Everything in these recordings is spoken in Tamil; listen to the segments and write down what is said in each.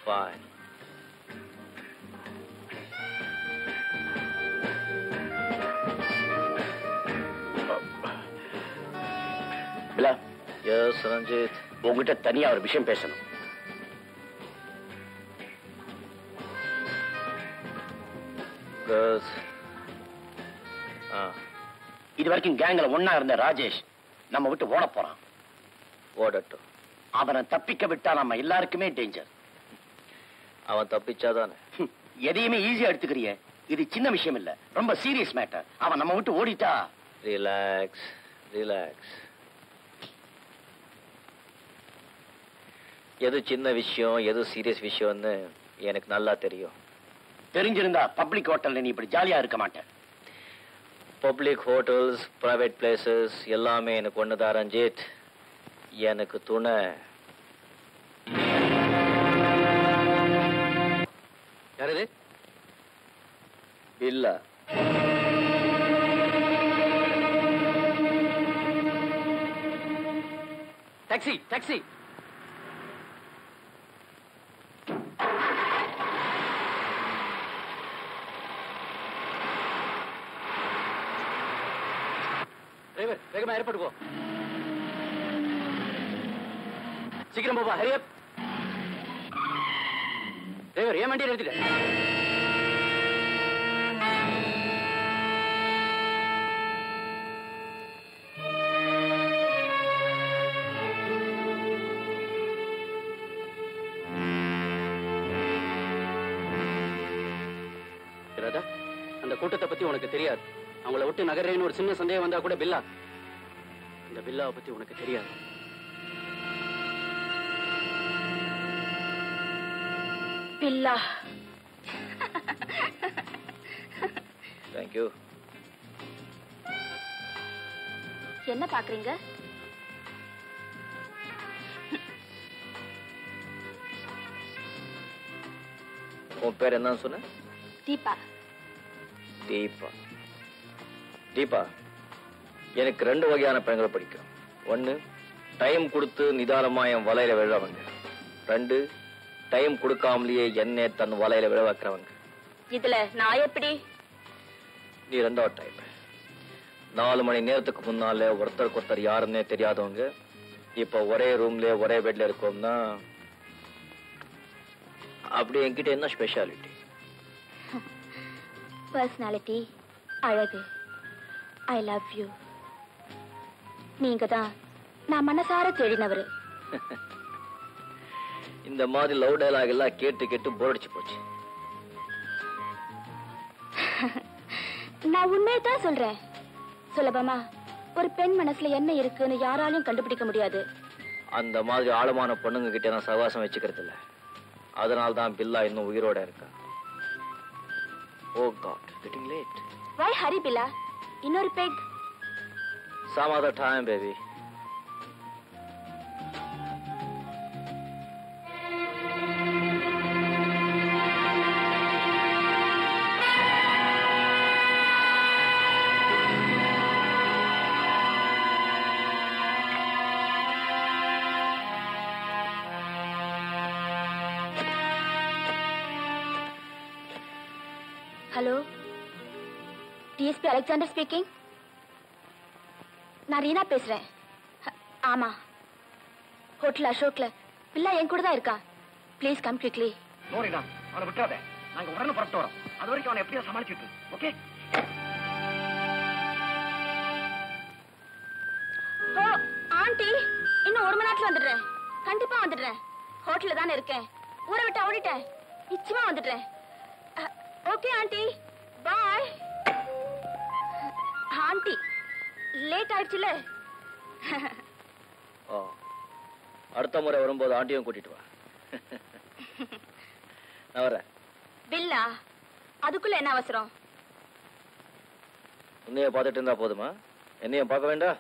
Fine. பிலா Yes, Ranjit. உங்ககிட்ட தனியா ஒரு விஷயம் பேசணும் Girls. ஆ இது வரைக்கும் கேங்ல ஒண்ணா இருந்த ராஜேஷ் நம்ம விட்டு ஓட போறான் ஓடட்டும் அவனை தப்பிக்க விட்டா நம்ம எல்லாருக்குமே டேஞ்சர் அவன் தப்பிச்சாதானே எதையுமே ஈஸியா எடுத்துக்கிறிய இது சின்ன விஷயம் இல்ல ரொம்ப சீரியஸ் மேட்டர் அவன் நம்ம விட்டு ஓடிட்டா ரிலாக்ஸ் ரிலாக்ஸ் எது சின்ன விஷயம் எது சீரியஸ் விஷயம்னு எனக்கு நல்லா தெரியும் தெரிஞ்சிருந்தா பப்ளிக் ஹோட்டல்ல நீ இப்படி ஜாலியா இருக்க மாட்டேன் பப்ளிக் ஹோட்டல்ஸ் பிரைவேட் பிளேசஸ் எல்லாமே எனக்கு ஒண்ணுதான் ரஞ்சித் எனக்கு துணை யாரது இல்ல டாக்ஸி டாக்ஸி டிரைவர் வேகமா ஏற்பாடு போ சீக்கிரம் போப்பா ஹரி அப் டிரைவர் ஏன் வண்டியை நிறுத்திட்ட ராதா அந்த கூட்டத்தை பத்தி உனக்கு தெரியாது அவங்கள விட்டு நகர்றேன்னு ஒரு சின்ன சந்தேகம் வந்தா கூட பில்லா இந்த பில்லாவை பத்தி உனக்கு தெரியாது பில்லா தேங்க்யூ என்ன பாக்குறீங்க உன் பேர் என்னன்னு சொன்ன தீபா தீபா தீபா எனக்கு ரெண்டு வகையான பெண்களை பிடிக்கும் ஒன்னு டைம் கொடுத்து நிதானமா என் வலையில விழறவங்க ரெண்டு டைம் கொடுக்காமலேயே என்னை தன் வலையில விழ வைக்கிறவங்க இதுல நான் எப்படி நீ ரெண்டாவது டைப் நாலு மணி நேரத்துக்கு முன்னால ஒருத்தருக்கு ஒருத்தர் யாருன்னே தெரியாதவங்க இப்ப ஒரே ரூம்ல ஒரே பெட்ல இருக்கோம்னா அப்படி என்கிட்ட என்ன ஸ்பெஷாலிட்டி பர்சனாலிட்டி அழகு ஐ லவ் யூ நீங்க தான் நான் மனசார தேடினவரு இந்த மாதிரி லவ் டயலாக் எல்லாம் கேட்டு கேட்டு போர் அடிச்சு போச்சு நான் உண்மையை தான் சொல்றேன் சுலபமா ஒரு பெண் மனசுல என்ன இருக்குன்னு யாராலையும் கண்டுபிடிக்க முடியாது அந்த மாதிரி ஆழமான பொண்ணுங்க கிட்ட நான் சகவாசம் வச்சுக்கிறது இல்ல அதனால தான் பில்லா இன்னும் உயிரோட இருக்கா oh god getting late why Hari Billa இன்னொரு peg some other time baby hello DSP Alexander speaking நான் ரீனா பேசுறேன் ஹ- ஆமா ஹோட்டல் அசோக்ல பிள்ளை என் கூட தான் இருக்கா ப்ளீஸ் கம் குவிக்லி நோரிடா அவனை விட்டாத நாங்க உடனே புறப்பட்டு வரோம் அது வரைக்கும் அவனை எப்படியா சமாளிச்சுட்டு ஓகே ஓ ஆண்டி இன்னும் ஒரு மணி நேரத்துல வந்துடுறேன் கண்டிப்பா வந்துடுறேன் ஹோட்டல்ல தானே இருக்கேன் ஊரை விட்டு ஓடிட்டேன் நிச்சயமா வந்துடுறேன் okay aunty bye aunty late ஆயிடுச்சுல ஓ அடுத்த முறை வரும்போது ஆண்டியும் கூட்டிட்டு வா நான் வரேன் பில்லா அதுக்குள்ள என்ன அவசரம் உன்னைய பார்த்துட்டு இருந்தா போதுமா என்னையும் பார்க்க வேண்டாம்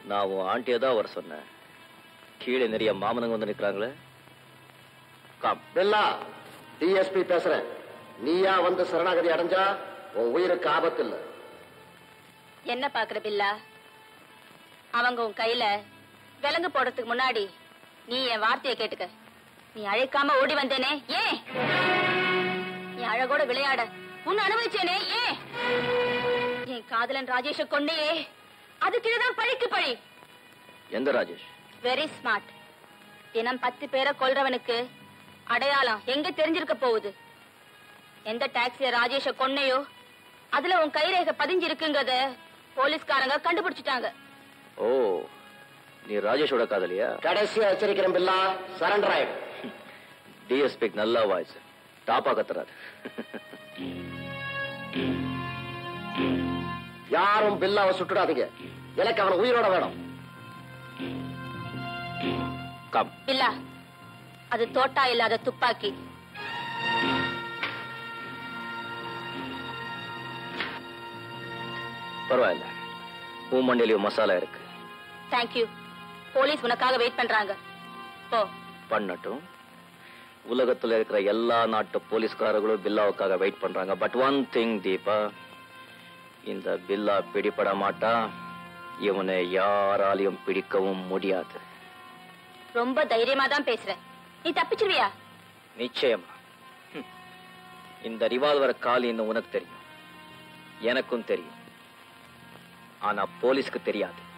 நான் உன் ஆண்டியை தான் வர சொன்னேன் கீழே நிறைய மாமனங்க வந்து நிற்கிறாங்களே காம் பில்லா டிஎஸ்பி பேசுறேன் நீயா வந்து சரணாகதி அடைஞ்சா உன் உயிருக்கு ஆபத்து இல்ல என்ன பாக்குற பில்லா அவங்க உன் கையில விலங்கு போடுறதுக்கு முன்னாடி நீ என் வார்த்தையை கேட்டுக்க நீ அழைக்காம ஓடி வந்தேனே ஏன் நீ அழகோட விளையாட உன்னை அனுபவிச்சேனே ஏன் என் காதலன் ராஜேஷ கொன்னையே அதுக்குதான் பழிக்கு பழி எந்த ராஜேஷ் வெரி ஸ்மார்ட் தினம் பத்து பேரை கொல்றவனுக்கு அடையாளம் எங்க தெரிஞ்சிருக்க போகுது எந்த டாக்ஸிய ராஜேஷ கொன்னையோ அதுல உன் கைரேகை பதிஞ்சிருக்குங்கத போலீஸ்காரங்க கண்டுபிடிச்சிட்டாங்க ஓ நீ ராஜேஷோட காதலியா கடைசியா எச்சரிக்கிறேன் பில்லா சரண்டர் ஆயிடு டிஎஸ்பிக்கு நல்லா வாய்ஸ் டாப்பா கத்துறாரு யாரும் பில்லாவை சுட்டுடாதீங்க எனக்கு அவன் உயிரோட வேணும் கம் இல்ல அது தோட்டா இல்லாத துப்பாக்கி பரவாயில்ல உன் மண்ணிலையும் மசாலா இருக்கு தேங்க்யூ போலீஸ் உனக்காக வெயிட் பண்றாங்க போ பண்ணட்டும் உலகத்துல இருக்கிற எல்லா நாட்டு போலீஸ்காரர்களும் பில்லாவுக்காக வெயிட் பண்றாங்க பட் ஒன் திங் தீபா இந்த பில்லா பிடிபட மாட்டா இவனை யாராலையும் பிடிக்கவும் முடியாது ரொம்ப தைரியமா தான் பேசுற நீ தப்பிச்சிருவியா நிச்சயமா ஹம். இந்த ரிவால்வர் காலின்னு உனக்கு தெரியும் எனக்கும் தெரியும் ஆனா போலீஸ்க்கு தெரியாது